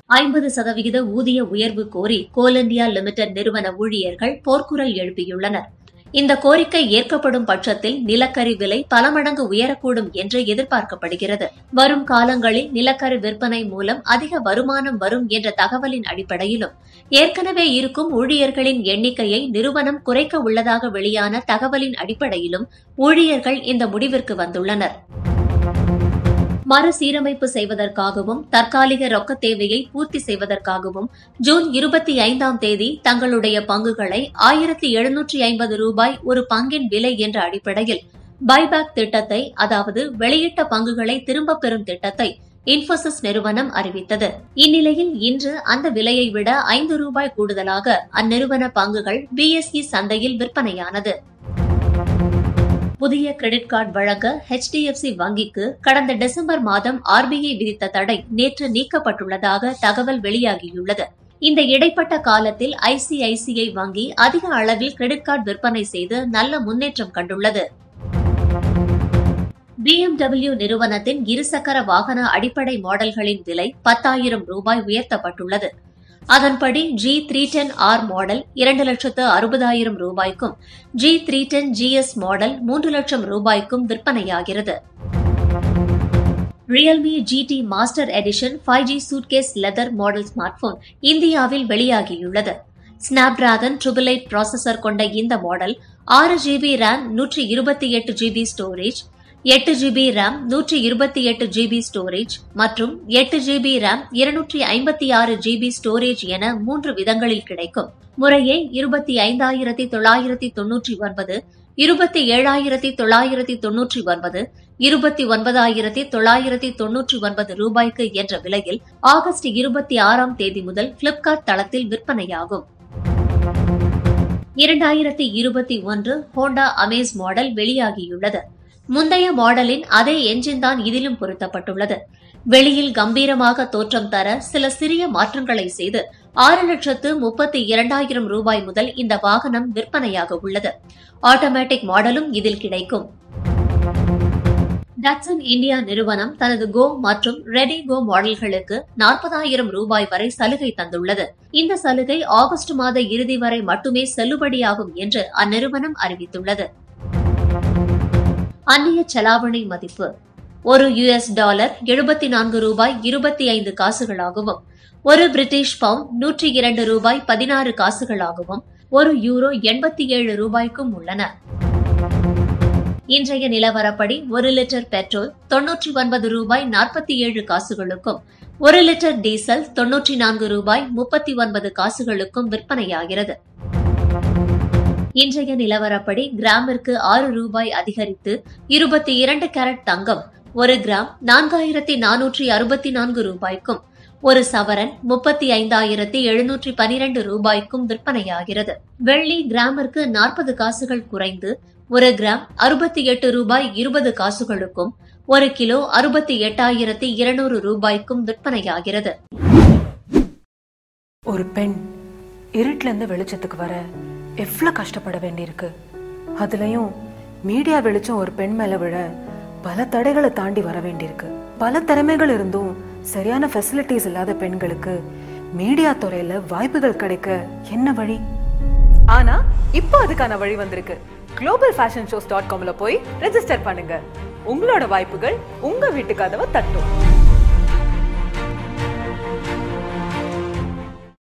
ஐம்பது சதவிகித ஊதிய உயர்வு கோரி கோல் இந்தியா லிமிடெட் நிறுவன ஊழியர்கள் போர்க்குரல் எழுப்பியுள்ளனர் இந்த கோரிக்கை ஏற்கப்படும் பட்சத்தில் நிலக்கரி விலை பல மடங்கு உயரக்கூடும் என்று எதிர்பார்க்கப்படுகிறது வரும் காலங்களில் நிலக்கரி விற்பனை மூலம் அதிக வருமானம் வரும் என்ற தகவலின் அடிப்படையிலும் ஏற்கனவே இருக்கும் ஊழியர்களின் எண்ணிக்கையை நிறுவனம் குறைக்க உள்ளதாக வெளியான தகவலின் அடிப்படையிலும் ஊழியர்கள் இந்த முடிவிற்கு வந்துள்ளனர் மறுசீரமைப்பு செய்வதற்காகவும் தற்காலிக ரொக்க தேவையை பூர்த்தி செய்வதற்காகவும் ஜூன் இருபத்தி ஐந்தாம் தேதி தங்களுடைய பங்குகளை ஆயிரத்தி எழுநூற்றி ஐம்பது ரூபாய் ஒரு பங்கின் விலை என்ற அடிப்படையில் பைபேக் திட்டத்தை அதாவது வெளியிட்ட பங்குகளை திரும்பப் பெறும் திட்டத்தை இன்போசிஸ் நிறுவனம் அறிவித்தது இந்நிலையில் இன்று அந்த விலையை விட ஐந்து ரூபாய் கூடுதலாக அந்நிறுவன பங்குகள் பிஎஸ்இ சந்தையில் விற்பனையானது புதிய கிரெடிட் கார்டு வழங்க ஹெச்டிஎஃப்சி வங்கிக்கு கடந்த டிசம்பர் மாதம் ஆர்பிஐ விதித்த தடை நேற்று நீக்கப்பட்டுள்ளதாக தகவல் வெளியாகியுள்ளது இந்த இடைப்பட்ட காலத்தில் ஐசிஐசிஐ வங்கி அதிக அளவில் கிரெடிட் கார்டு விற்பனை செய்து நல்ல முன்னேற்றம் கண்டுள்ளது பிஎம்டபிள்யூ நிறுவனத்தின் இருசக்கர வாகன அடிப்படை மாடல்களின் விலை பத்தாயிரம் ரூபாய் உயர்த்தப்பட்டுள்ளது அதன்படி G three ten R model இரண்டு லட்சத்து அறுபதாயிரம் ரூபாய்க்கும் G three ten GS model மூன்று லட்சம் ரூபாய்க்கும் விற்பனையாகிறது Realme GT master edition five G suitcase leather model smart phone இந்தியாவில் வெளியாகியுள்ளது ஸ்னாப்டிராகன் ட்ரிபிள் எயிட் ப்ராசஸர் கொண்ட இந்த மாடல் ஆறு ஜிபி ரேம் நூற்றி இருபத்தி எட்டு ஜிபி ஸ்டோரேஜ் எட்டு ஜிபி ரேம் நூற்றி இருபத்தி எட்டு ஜிபி ஸ்டோரேஜ் மற்றும் எட்டு ஜிபி ரேம் இருநூற்றி ஐம்பத்தி ஆறு ஜிபி ஸ்டோரேஜ் என மூன்று விதங்களில் கிடைக்கும் முறையே இருபத்தி ஐந்தாயிரத்தி தொள்ளாயிரத்தி தொன்னூற்றி ஒன்பது இருபத்தி ஏழாயிரத்தி தொள்ளாயிரத்தி தொன்னூற்றி ஒன்பது இருபத்தி ஒன்பதாயிரத்தி தொள்ளாயிரத்தி தொன்னூற்றி ஒன்பது ரூபாய்க்கு என்ற விலையில் ஆகஸ்ட் இருபத்தி ஆறாம் தேதி முதல் பிளிப்கார்ட் தளத்தில் விற்பனையாகும் இரண்டாயிரத்தி இருபத்தி ஒன்று ஹோண்டா அமேஸ் மாடல் வெளியாகியுள்ளது முந்தைய மாடலின் அதே என்ஜின் தான் இதிலும் பொருத்தப்பட்டுள்ளது வெளியில் கம்பீரமாக தோற்றம் தர சில சிறிய மாற்றங்களை செய்து ஆறு லட்சத்து முப்பத்தி இரண்டாயிரம் ரூபாய் முதல் இந்த வாகனம் விற்பனையாக உள்ளது ஆட்டோமேட்டிக் மாடலும் இதில் கிடைக்கும் டட்சன் இந்தியா நிறுவனம் தனது கோ மற்றும் ரெடி கோ மாடல்களுக்கு நாற்பதாயிரம் ரூபாய் வரை சலுகை தந்துள்ளது இந்த சலுகை ஆகஸ்ட் மாத இறுதி வரை மட்டுமே செல்லுபடியாகும் என்று அந்நிறுவனம் அறிவித்துள்ளது அந்நிய செலாவணி மதிப்பு ஒரு யுஎஸ் டாலர் எழுபத்தி நான்கு ரூபாய் இருபத்தி ஐந்து காசுகளாகவும் ஒரு பிரிட்டிஷ் பவுண்ட் நூற்றி இரண்டு ரூபாய் பதினாறு காசுகளாகவும் ஒரு யூரோ எண்பத்தி ஏழு ரூபாய்க்கும் உள்ளன இன்றைய நிலவரப்படி ஒரு லிட்டர் பெட்ரோல் தொன்னூற்றி ஒன்பது ரூபாய் நாற்பத்தி ஏழு காசுகளுக்கும் ஒரு லிட்டர் டீசல் தொன்னூற்றி நான்கு ரூபாய் முப்பத்தி ஒன்பது காசுகளுக்கும் விற்பனையாகிறது இன்றைய நிலவரப்படி கிராமிற்கு ஆறு ரூபாய் அதிகரித்து இருபத்தி இரண்டு கேரட் தங்கம் ஒரு கிராம் நான்காயிரத்தி நானூற்றி அறுபத்தி நான்கு ரூபாய்க்கும் ஒரு சவரன் முப்பத்தி ஐந்தாயிரத்தி எழுநூற்றி பனிரெண்டு ரூபாய்க்கும் விற்பனையாகிறது வெள்ளி கிராமிற்கு நாற்பது காசுகள் குறைந்து ஒரு கிராம் அறுபத்தி எட்டு ரூபாய் இருபது காசுகளுக்கும் ஒரு கிலோ அறுபத்தி எட்டாயிரத்தி இருநூறு ரூபாய்க்கும் விற்பனையாகிறது ஒரு பெண் இருட்டுல இருந்து வெளிச்சத்துக்கு வர எவ்வளோ கஷ்டப்பட வேண்டியிருக்கு அதுலயும் மீடியா வெளிச்சம் ஒரு பெண் மேல விழ பல தடைகளை தாண்டி வர வேண்டியிருக்கு பல திறமைகள் இருந்தும் சரியான ஃபெசிலிட்டிஸ் இல்லாத பெண்களுக்கு மீடியா துறையில வாய்ப்புகள் கிடைக்க என்ன வழி ஆனா இப்போ அதுக்கான வழி வந்திருக்கு குளோபல் ஃபேஷன் ஷோஸ் டாட் காம்ல போய் ரெஜிஸ்டர் பண்ணுங்க உங்களோட வாய்ப்புகள் உங்க வீட்டு கதவை தட்டும்